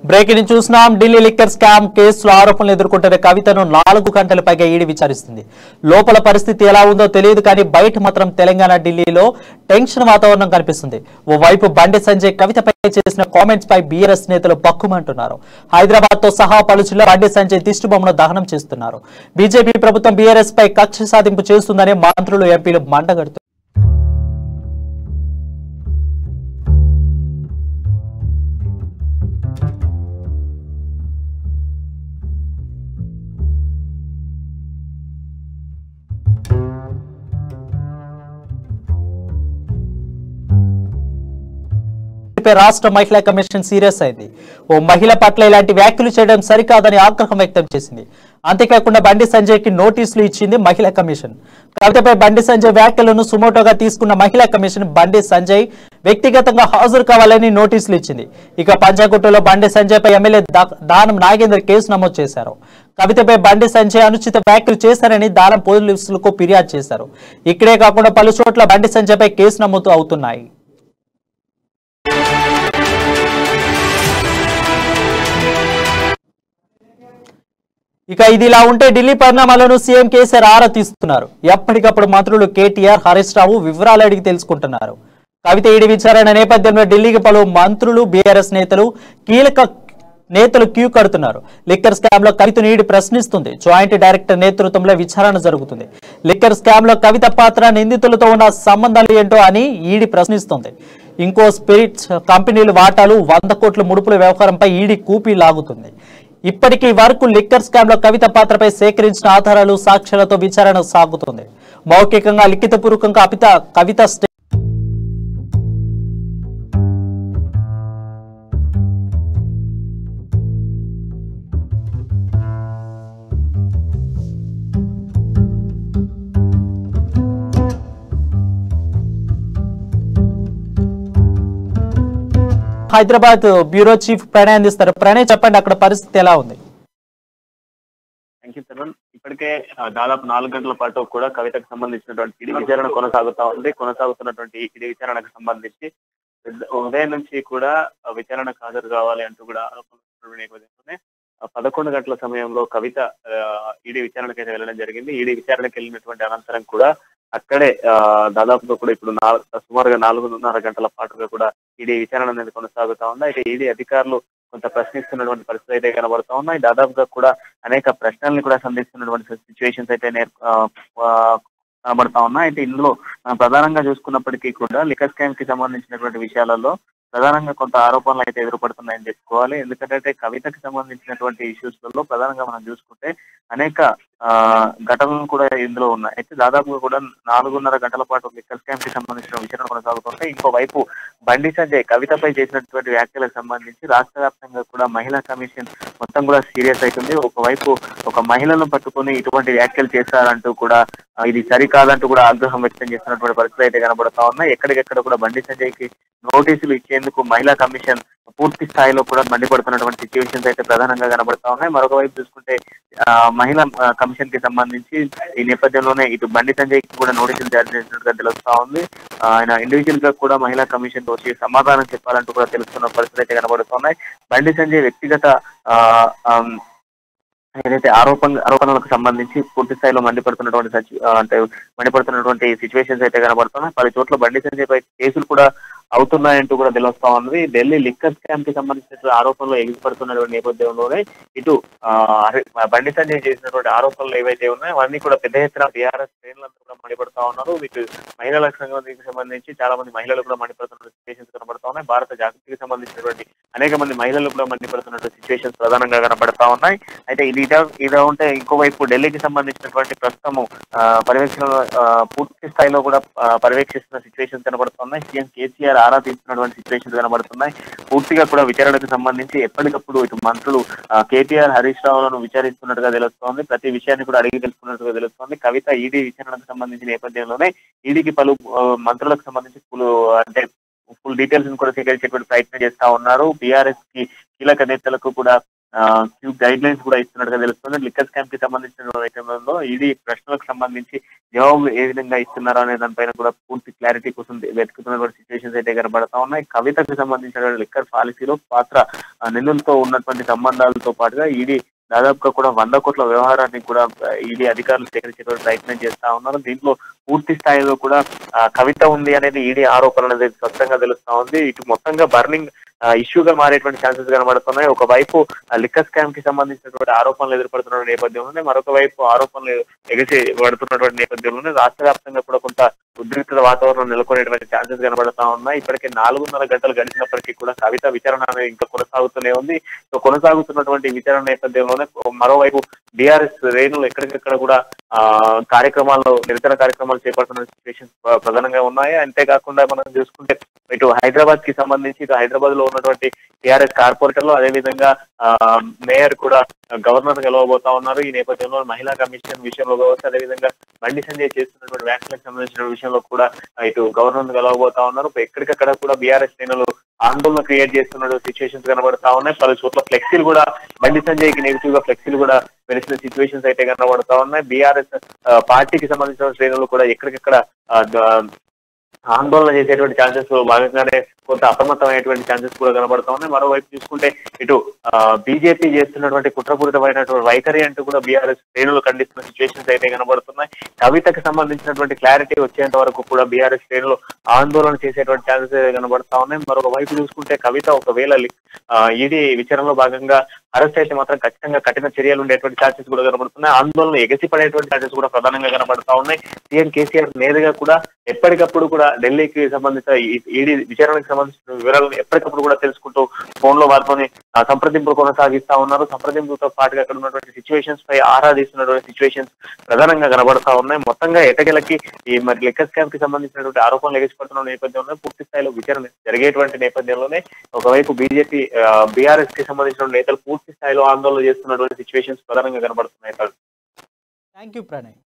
breaking చూసినాం Delhi liquor scam కేసులో ఆరోపణలు ఎదుర్కొంటున్న కవితను నాలుగు గంటల పైగా ఈడీ విచారిస్తుంది లోపల పరిస్థితి ఎలా ఉందో తెలియదు కానీ బయట మాత్రం తెలంగాణ ఢిల్లీలో టెన్షన్ వాతావరణం కనిపిస్తుంది ఓవైపు బండి సంజయ్ కవితపై చేసిన కామెంట్స్ పై బీఆర్ఎస్ నేతలు పక్కుమంటున్నారు హైదరాబాద్ తో సహా పలు జిల్లా బండి సంజయ్ దిష్టిబొమ్మను దహనం చేస్తున్నారు బీజేపీ ప్రభుత్వం బీఆర్ఎస్ పై కక్ష సాధింపు చేస్తుందని మంత్రులు ఎంపీలు మంటగడుతున్నారు పై రాష్ట్ర మహిళా కమిషన్ సీరియస్ అయింది ఓ మహిళ పట్ల ఇలాంటి వ్యాఖ్యలు చేయడం సరికాదని ఆగ్రహం వ్యక్తం చేసింది అంతేకాకుండా బండి సంజయ్ కి నోటీసులు ఇచ్చింది మహిళా కమిషన్ కవితపై బండి సంజయ్ వ్యాఖ్యలను సుమోటోగా తీసుకున్న మహిళా కమిషన్ బండి సంజయ్ వ్యక్తిగతంగా హాజరు కావాలని నోటీసులు ఇచ్చింది ఇక పంజాగుట్టలో బండి సంజయ్ పై ఎమ్మెల్యే దా- దానం నాగేందర్ కేసు నమోదు చేశారు కవితపై బండి సంజయ్ అనుచిత వ్యాఖ్యలు చేశారని దానం పోలీసులకు ఫిర్యాదు చేశారు ఇక్కడే కాకుండా పలు చోట్ల బండి సంజయ్ పై కేసు నమోదు అవుతున్నాయి ఇక ఇది ఇలా ఉంటే ఢిల్లీ పరిణామాలను సీఎం కేసీఆర్ ఆరా తీస్తున్నారు ఎప్పటికప్పుడు మంత్రులు కేటీఆర్ హరీష్ రావు వివరాలు అడిగి తెలుసుకుంటున్నారు కవిత ఈడి విచారణ నేపథ్యంలో ఢిల్లీకి పలు మంత్రులు బీఆర్ఎస్ నేతలు కీలక నేతలు క్యూ కడుతున్నారు లిక్కర్ స్కామ్ లో కవితను ఈడి ప్రశ్నిస్తుంది జాయింట్ డైరెక్టర్ నేతృత్వంలో విచారణ జరుగుతుంది లిక్కర్ స్కామ్ లో కవిత పాత్ర నిందితులతో ఉన్న సంబంధాలు ఏంటో అని ఈడి ప్రశ్నిస్తుంది ఇంకో స్పిరిట్స్ కంపెనీలు వాటాలు వంద కోట్ల ముడుపుల వ్యవహారంపై ఈడి కూపీ లాగుతుంది ఇప్పటికీ వరకు లిక్కర్ స్కామ్ లో కవిత పాత్రపై సేకరించిన ఆధారాలు సాక్ష్యాలతో విచారణ సాగుతుంది మౌఖికంగా లిఖితపూర్వకంగా అపిత కవిత స్టే- హైదరాబాద్ బ్యూరో చీఫ్ ప్రణయ్ అందిస్తారు ప్రణయ్ చెప్పండి అక్కడ పరిస్థితి ఎలా ఉంది థ్యాంక్ యూ తరుణ్ ఇప్పటికే ఆ, దాదాపు నాలుగు గంటల పాటు కూడా కవితకు సంబంధించినటువంటి ఇది విచారణ కొనసాగుతా ఉంది కొనసాగుతున్నటువంటి ఇది విచారణకు సంబంధించి ఉద- ఉదయం నుంచి కూడా ఆ, విచారణకు హాజరు కావాలి అంటూ కూడా ఆరోపణలు వస్తున్న నేపథ్యంలోనే ఆ, పదకొండు గంటల సమయంలో కవిత ఈడీ విచారణకు అయితే వెళ్ళడం జరిగింది ఈడీ విచారణకు వెళ్ళినటువంటి అనంతరం కూడా అక్కడే ఆ, దాదాపుగా కూడా ఇప్పుడు నాలుగు సుమారుగా నాలుగున్నర గంటల పాటుగా కూడా ఈడీ విచారణ అనేది కొనసాగుతా ఉంది అయితే ఈడీ అధికారులు కొంత ప్రశ్నిస్తున్నటువంటి పరిస్థితి అయితే కనబడుతా ఉన్నాయి దాదాపుగా కూడా అనేక ప్రశ్నల్ని కూడా సంధిస్తున్నటువంటి సిచ్యువేషన్స్ అయితే నేర్- ఆ, ఆ, కనబడతా ఉన్నాయి అయితే ఇందులో మనం ప్రధానంగా చూసుకున్నప్పటికీ కూడా లిక్కర్ స్కామ్ కి సంబంధించినటువంటి విషయాలలో ప్రధానంగా కొంత ఆరోపణలు అయితే ఎదురుపడుతున్నాయని చెప్పుకోవాలి ఎందుకంటే కవితకి సంబంధించినటువంటి ఇష్యూస్ లలో ప్రధానంగా మనం చూసుకుంటే అనేక ఆ, ఘటనలు కూడా ఇందులో ఉన్నాయి అయితే దాదాపుగా కూడా నాలుగున్నర గంటల పాటు లిక్కర్ స్కామ్ కి సంబంధించిన విచారణ కొనసాగుతుంటే ఇంకోవైపు బండి సంజయ్ కవితపై చేసినటువంటి వ్యాఖ్యలకు సంబంధించి రాష్ట్ర వ్యాప్తంగా కూడా మహిళా కమిషన్ మొత్తం కూడా సీరియస్ అవుతుంది ఒకవైపు ఒక మహిళను పట్టుకొని ఇటువంటి వ్యాఖ్యలు చేశారంటూ కూడా ఆ, ఇది సరికాదంటూ కూడా ఆగ్రహం వ్యక్తం చేస్తున్నటువంటి పరిస్థితులు అయితే కనబడతా ఉన్నాయి ఎక్కడికెక్కడ కూడా బండి సంజయ్ కి నోటీసులు ఇచ్చేందుకు మహిళా కమిషన్ పూర్తి స్థాయిలో కూడా మండిపడుతున్నటువంటి సిచ్యువేషన్స్ అయితే ప్రధానంగా కనబడతా ఉన్నాయి మరొక వైపు చూసుకుంటే ఆ, మహిళా ఆ, కమిషన్ కి సంబంధించి ఈ నేపథ్యంలోనే ఇటు బండి సంజయ్ కి కూడా నోటీసులు జారీ చేసినట్టుగా తెలుస్తా ఉంది ఆ, ఆయన ఇండివిజువల్ గా కూడా మహిళా కమిషన్ వచ్చి సమాధానం చెప్పాలంటూ కూడా తెలుస్తున్న పరిస్థితులు అయితే కనబడుతున్నాయి బండి సంజయ్ వ్యక్తిగత ఆ, ఆమ్, ఏదైతే ఆరోపణ ఆరోపణలకు సంబంధించి పూర్తి స్థాయిలో మండిపడుతున్నటువంటి సచి- ఆ, అంటే మండిపడుతున్నటువంటి సిచ్యువేషన్స్ అయితే కనబడుతున్నాయి పలు చోట్ల బండి సంజయ్ పై కేసులు కూడా అవుతున్నాయంటూ కూడా తెలుస్తా ఉంది ఢిల్లీ లిక్కర్ స్కామ్ కి సంబంధించినటువంటి ఆరోపణలు ఎగిసిపడుతున్నటువంటి నేపథ్యంలోనే ఇటు ఆ, హరి- బండి సంజయ్ చేసినటువంటి ఆరోపణలు ఏవైతే ఉన్నాయో అవన్నీ కూడా పెద్ద ఎత్తున టీఆర్ఎస్ శ్రేణులంతా కూడా మండిపడతా ఉన్నారు వీటి మహిళలకు సంబంధించి సంబంధించి చాలా మంది మహిళలు కూడా మండిపడుతున్న సిచ్యువేషన్స్ కనబడతా ఉన్నాయి భారత జాగృతికి సంబంధించినటువంటి అనేక మంది మహిళలు కూడా మండిపడుతున్నటువంటి సిచ్యువేషన్స్ ప్రధానంగా కనబడతా ఉన్నాయి అయితే ఇది ఇదా- ఇదా ఉంటే ఇంకోవైపు ఢిల్లీకి సంబంధించినటువంటి ప్రస్తుతము ఆ, పర్యవేక్షణ ఆ, పూర్తి స్థాయిలో కూడా ఆ, పర్యవేక్షిస్తున్న సిచ్యువేషన్స్ కనబడుతున్నాయి సీఎం కేసీఆర్ ఆరా తీస్తున్నటువంటి సిచ్యువేషన్స్ కనబడుతున్నాయి పూర్తిగా కూడా విచారణకు సంబంధించి ఎప్పటికప్పుడు ఇటు మంత్రులు ఆ, కేటీఆర్ హరీష్ రావులను విచారిస్తున్నట్టుగా తెలుస్తోంది ప్రతి విషయాన్ని కూడా అడిగి తెలుసుకున్నట్టుగా తెలుస్తోంది కవిత ఈడీ విచారణకు సంబంధించిన నేపథ్యంలోనే ఈడీకి పలు ఆ, మంత్రులకు సంబంధించి పలు అంటే ఫుల్ డీటెయిల్స్ కూడా సేకరించేటువంటి ప్రయత్నం చేస్తా ఉన్నారు బీఆర్ఎస్ కి కీలక నేతలకు కూడా క్యూ గైడ్ లైన్స్ కూడా ఇస్తున్నట్టుగా తెలుస్తుంది లిక్కర్ స్కామ్ కి సంబంధించిన వైద్యంలో ఇది ప్రశ్నలకు సంబంధించి జవాబు ఏ విధంగా ఇస్తున్నారు అనే దానిపైన కూడా పూర్తి క్లారిటీ కోసం వెతుకుతున్నటువంటి సిచ్యువేషన్స్ అయితే కనబడతా ఉన్నాయి కవితకు సంబంధించిన లిక్కర్ పాలసీలో పాత్ర ఆ, నిందితులతో ఉన్నటువంటి సంబంధాలతో పాటుగా ఈడీ దాదాపుగా కూడా వంద కోట్ల వ్యవహారాన్ని కూడా ఈడీ అధికారులు సేకరించేటువంటి ప్రయత్నం చేస్తా ఉన్నారు దీంట్లో పూర్తి స్థాయిలో కూడా ఆ, కవిత ఉంది అనేది ఈడీ ఆరోపణ అనేది స్పష్టంగా తెలుస్తా ఉంది ఇటు మొత్తంగా బర్నింగ్ ఇష్యూగా మారేటువంటి ఛాన్సెస్ కనబడుతున్నాయి ఒకవైపు లిక్కర్ స్కామ్ కి సంబంధించినటువంటి ఆరోపణలు ఎదుర్పడుతున్న నేపథ్యంలోనే మరొక వైపు ఆరోపణలు ఎగసి పడుతున్నటువంటి నేపథ్యంలోనే రాష్ట్ర వ్యాప్తంగా కూడా కొంత ఉద్రిక్తత వాతావరణం నెలకొనేటువంటి ఛాన్సెస్ కనబడతా ఉన్నాయి ఇప్పటికే నాలుగున్నర గంటలు గడిచినప్పటికీ కూడా కవిత విచారణ అనేది ఇంకా కొనసాగుతూనే ఉంది సో కొనసాగుతున్నటువంటి విచారణ నేపథ్యంలోనే మరోవైపు బీఆర్ఎస్ శ్రేణులు ఎక్కడికక్కడ కూడా ఆ కార్యక్రమాల్లో నిరసన కార్యక్రమాలు చేపడుతున్న సిచ్యువేషన్స్ ప్రధానంగా ఉన్నాయి అంతేకాకుండా మనం చూసుకుంటే ఇటు హైదరాబాద్ కి సంబంధించి ఇటు హైదరాబాద్ లో ఉన్నటువంటి టీఆర్ఎస్ కార్పొరేటర్లు అదేవిధంగా ఆ, మేయర్ కూడా గవర్నర్ గెలవబోతా ఉన్నారు ఈ నేపథ్యంలో మహిళా కమిషన్ విషయంలో కావచ్చు అదేవిధంగా బండి సంజయ్ చేస్తున్నటువంటి వ్యాఖ్యలకు సంబంధించిన విషయంలో కూడా ఇటు గవర్నర్ గెలవబోతా ఉన్నారు ఎక్కడికక్కడ కూడా బీఆర్ఎస్ శ్రేణులు ఆందోళన క్రియేట్ చేస్తున్న సిచ్యువేషన్స్ కనబడతా ఉన్నాయి పలు చోట్ల ఫ్లెక్సీలు కూడా బండి సంజయ్ కి నెగిటివ్ గా ఫ్లెక్సీలు కూడా వెలిసిన సిచ్యువేషన్స్ అయితే కనబడతా ఉన్నాయి బీఆర్ఎస్ పార్టీకి సంబంధించిన శ్రేణులు కూడా ఎక్కడికక్కడ ఆ, ద- ఆందోళన చేసేటువంటి ఛాన్సెస్ భాగంగానే కొంత అప్రమత్తమైనటువంటి ఛాన్సెస్ కూడా కనబడతా ఉన్నాయి మరోవైపు చూసుకుంటే ఇటు బీజేపీ చేస్తున్నటువంటి కుట్రపూరితమైనటువంటి వైఖరి అంటూ కూడా బీఆర్ఎస్ శ్రేణులు ఖండిస్తున్న సిచ్యువేషన్స్ అయితే కనబడుతున్నాయి కవితకు సంబంధించినటువంటి క్లారిటీ వచ్చేంత వరకు కూడా బీఆర్ఎస్ శ్రేణులు ఆందోళన చేసేటువంటి ఛాన్సెస్ అయితే కనబడతా ఉన్నాయి మరొక వైపు చూసుకుంటే కవిత ఒకవేళ ఈడీ విచారణలో భాగంగా అరెస్ట్ అయితే మాత్రం ఖచ్చితంగా కఠిన చర్యలు ఉండేటువంటి ఛాన్సెస్ కూడా కనబడుతున్నాయి ఆందోళన ఎగసి పడేటువంటి ఛాన్సెస్ కూడా ప్రధానంగా కనబడతా ఉన్నాయి సీఎం కేసీఆర్ నేరుగా కూడా ఎప్పటికప్పుడు కూడా ఢిల్లీకి సంబంధించిన ఈడీ విచారణకు సంబంధించిన వివరాలను ఎప్పటికప్పుడు కూడా తెలుసుకుంటూ ఫోన్ లో వారితోని ఆ, సంప్రదింపులు కొనసాగిస్తా ఉన్నారు సంప్రదింపులతో పాటుగా అక్కడ ఉన్నటువంటి సిచ్యువేషన్స్ పై ఆరాధిస్తున్నటువంటి సిచ్యువేషన్స్ ప్రధానంగా కనబడతా ఉన్నాయి మొత్తంగా ఎటకెలకి ఈ మరి లెక్క స్కామ్ కి సంబంధించినటువంటి ఆరోపణలు ఎగిసిపడుతున్న నేపథ్యంలో పూర్తి స్థాయిలో విచారణ జరిగేటువంటి నేపథ్యంలోనే ఒకవైపు బీజేపీ బీఆర్ఎస్ కి సంబంధించిన నేతలు పూర్తి స్థాయిలో ఆందోళన చేస్తున్నటువంటి సిచ్యువేషన్స్ ప్రధానంగా కనబడుతున్నాయి థ్యాంక్ యూ ప్రణయ్